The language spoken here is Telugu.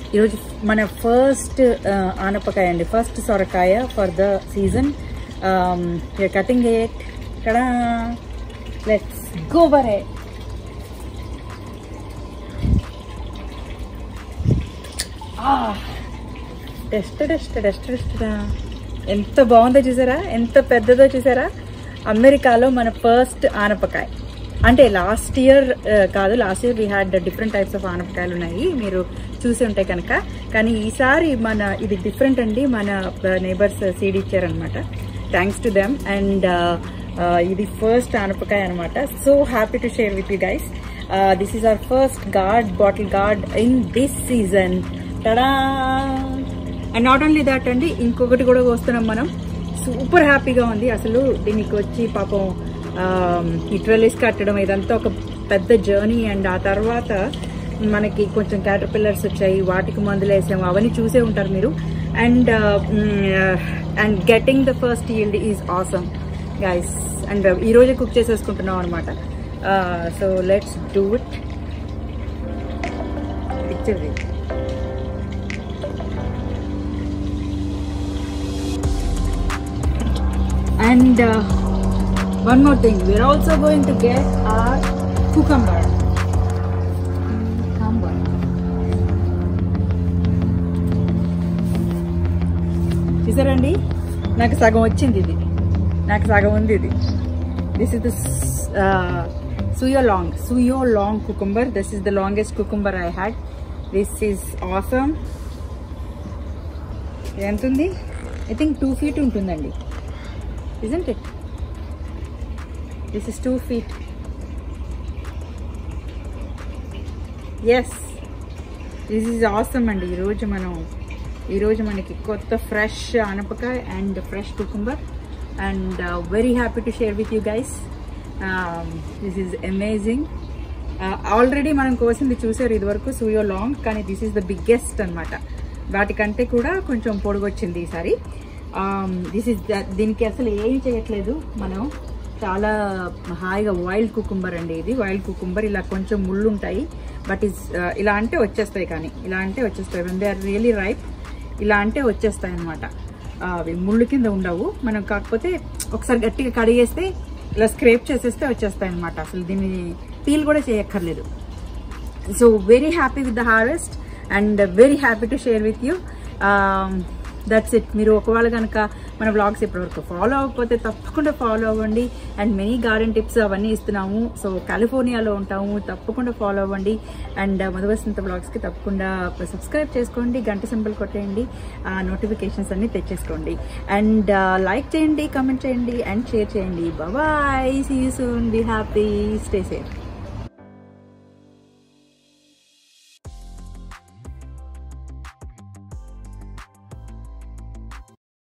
ఈరోజు మన ఫస్ట్ ఆనపకాయ అండి ఫస్ట్ సొరకాయ for the season cutting it ఇక్కడ let's go but it taste taste taste టెస్టా ఎంత బాగుందో చూసారా ఎంత పెద్దదో చూసారా అమెరికాలో మన ఫస్ట్ ఆనపకాయ అంటే లాస్ట్ ఇయర్ కాదు last year we had different types of ఆనపకాయలు ఉన్నాయి మీరు చూసి ఉంటాయి కనుక కానీ ఈసారి మన ఇది డిఫరెంట్ అండి మన నేబర్స్ సీడ్ ఇచ్చారనమాట థ్యాంక్స్ టు దెమ్ అండ్ ఇది ఫస్ట్ ఆనపకాయ అనమాట so happy to share with you guys this is our first gourd bottle gourd in this season tada and not only that అండి ఇంకొకటి కూడా వస్తున్నాం మనం సూపర్ హ్యాపీగా ఉంది అసలు దీనికి వచ్చి పాపం ఈ ట్వెల్వ్స్ కట్టడం ఇదంతా ఒక పెద్ద జర్నీ అండ్ ఆ తర్వాత మనకి కొంచెం క్యాటర్ పిల్లర్స్ వచ్చాయి వాటికి మందులు వేసాము అవన్నీ చూసే ఉంటారు మీరు and and getting the first yield is awesome guys and ఈ రోజే కుక్ చేసేసుకుంటున్నాం అనమాట so let's do it picture and uh, one more thing we're also going to get our cucumber cucumber చూసారండి నాకు సగం వచ్చింది ఇది నాకు సగం ఉంది ఇది this is the so long so long cucumber this is the longest cucumber I had this is awesome ఎంత ఉంది ఐ థింక్ టూ ఫీట్ ఉంటుందండి isn't it? This is two feet. Yes this is awesome అండి ఈరోజు మనం ఈరోజు మనకి కొత్త ఫ్రెష్ ఆనపకాయ and fresh cucumber and very happy to share with you guys this is amazing already మనం కోసింది చూసారు ఇదివరకు సూయో లాంగ్ కానీ దిస్ ఈజ్ ద బిగ్గెస్ట్ అనమాట వాటికంటే కూడా కొంచెం పొడుగొచ్చింది ఈసారి దిస్ ఇస్ దీనికి అసలు ఏం చేయట్లేదు మనం చాలా హాయిగా వైల్డ్ కుకుంబర్ అండి ఇది వైల్డ్ కుకుంబర్ ఇలా కొంచెం ముళ్ళు ఉంటాయి బట్ ఇస్ ఇలా అంటే వచ్చేస్తాయి కానీ ఇలా అంటే వచ్చేస్తాయి when they are really ripe ఇలా అంటే వచ్చేస్తాయి అనమాట అవి ముళ్ళు కింద ఉండవు మనం కాకపోతే ఒకసారి గట్టిగా కడిగేస్తే ఇలా స్క్రేప్ చేసేస్తే వచ్చేస్తాయి అనమాట అసలు దీన్ని పీల్ కూడా చేయక్కర్లేదు so very happy with the harvest and very happy to share with you that's it మీరు ఒకవేళ కనుక మన బ్లాగ్స్ ఇప్పటివరకు ఫాలో అవ్వకపోతే తప్పకుండా ఫాలో అవ్వండి అండ్ మెనీ గార్డెన్ టిప్స్ అవన్నీ ఇస్తున్నాము సో కాలిఫోర్నియాలో ఉంటాము తప్పకుండా ఫాలో అవ్వండి అండ్ మధువసంత బ్లాగ్స్కి తప్పకుండా సబ్స్క్రైబ్ చేసుకోండి గంట సింబల్ కొట్టేయండి నోటిఫికేషన్స్ అన్ని తెచ్చేసుకోండి అండ్ లైక్ చేయండి కమెంట్ చేయండి అండ్ షేర్ చేయండి bye see you soon be happy stay safe